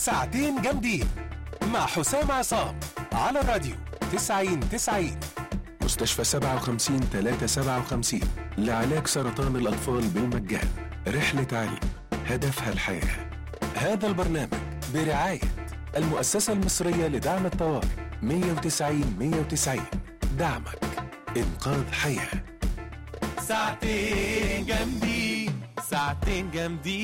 ساعتين جامدين مع حسام عصام على الراديو 90 90 مستشفى 57 357 لعلاج سرطان الأطفال بالمجان رحلة علم هدفها الحياة هذا البرنامج برعاية المؤسسة المصرية لدعم الطوارئ 190 190 دعمك إنقاذ حياة ساعتين جامدين ساعتين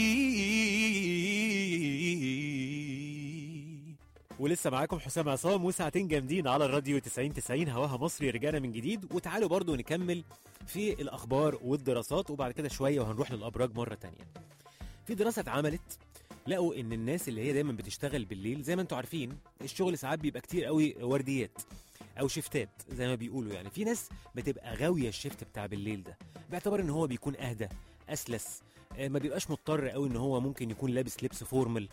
جامدين ولسه معاكم حسام عصام وساعتين جامدين على الراديو 90 90 هواها مصري رجعنا من جديد وتعالوا برضو نكمل في الاخبار والدراسات وبعد كده شويه وهنروح للابراج مره تانية في دراسه اتعملت لقوا ان الناس اللي هي دايما بتشتغل بالليل زي ما انتم عارفين الشغل ساعات بيبقى كتير قوي ورديات او شيفتات زي ما بيقولوا يعني في ناس بتبقى غاويه الشيفت بتاع بالليل ده باعتبار ان هو بيكون اهدى اسلس آه، ما بيبقاش مضطر قوي ان هو ممكن يكون لابس لبس فورمال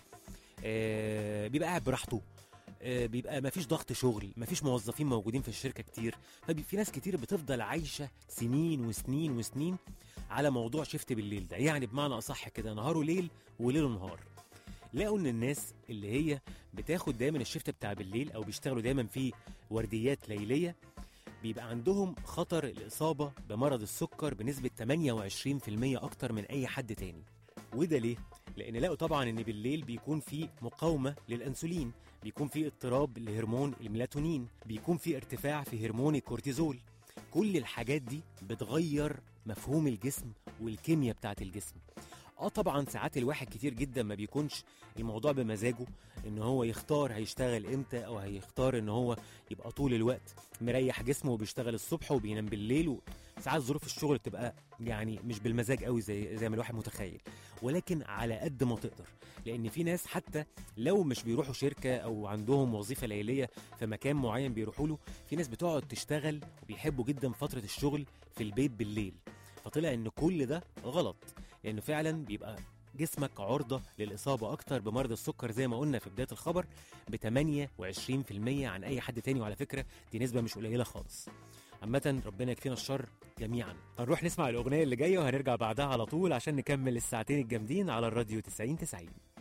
آه، بيبقى قاعد براحته آه، بيبقى ما فيش ضغط شغل ما فيش موظفين موجودين في الشركه كتير ففي ناس كتير بتفضل عايشه سنين وسنين وسنين على موضوع شيفت بالليل ده يعني بمعنى اصح كده نهاره ليل وليله نهار لقوا ان الناس اللي هي بتاخد دايما الشيفت بتاع بالليل او بيشتغلوا دايما في ورديات ليليه بيبقى عندهم خطر الاصابه بمرض السكر بنسبه 28% اكتر من اي حد تاني وده ليه لان لقوا طبعا ان بالليل بيكون في مقاومه للانسولين بيكون في اضطراب لهرمون الميلاتونين بيكون في ارتفاع في هرمون الكورتيزول كل الحاجات دي بتغير مفهوم الجسم والكيمياء بتاعت الجسم اه طبعا ساعات الواحد كتير جدا ما بيكونش الموضوع بمزاجه ان هو يختار هيشتغل امتى او هيختار ان هو يبقى طول الوقت مريح جسمه وبيشتغل الصبح وبينام بالليل و... ساعات ظروف الشغل بتبقى يعني مش بالمزاج قوي زي زي ما الواحد متخيل ولكن على قد ما تقدر لان في ناس حتى لو مش بيروحوا شركه او عندهم وظيفه ليليه في مكان معين بيروحوا له في ناس بتقعد تشتغل وبيحبوا جدا فتره الشغل في البيت بالليل فطلع ان كل ده غلط لانه فعلا بيبقى جسمك عرضة للإصابة أكتر بمرض السكر زي ما قلنا في بداية الخبر ب 28% عن أي حد تاني وعلى فكرة دي نسبة مش قليلة خالص عامة ربنا يكفينا الشر جميعا هنروح نسمع الأغنية اللي جاية وهنرجع بعدها على طول عشان نكمل الساعتين الجامدين على الراديو 90 90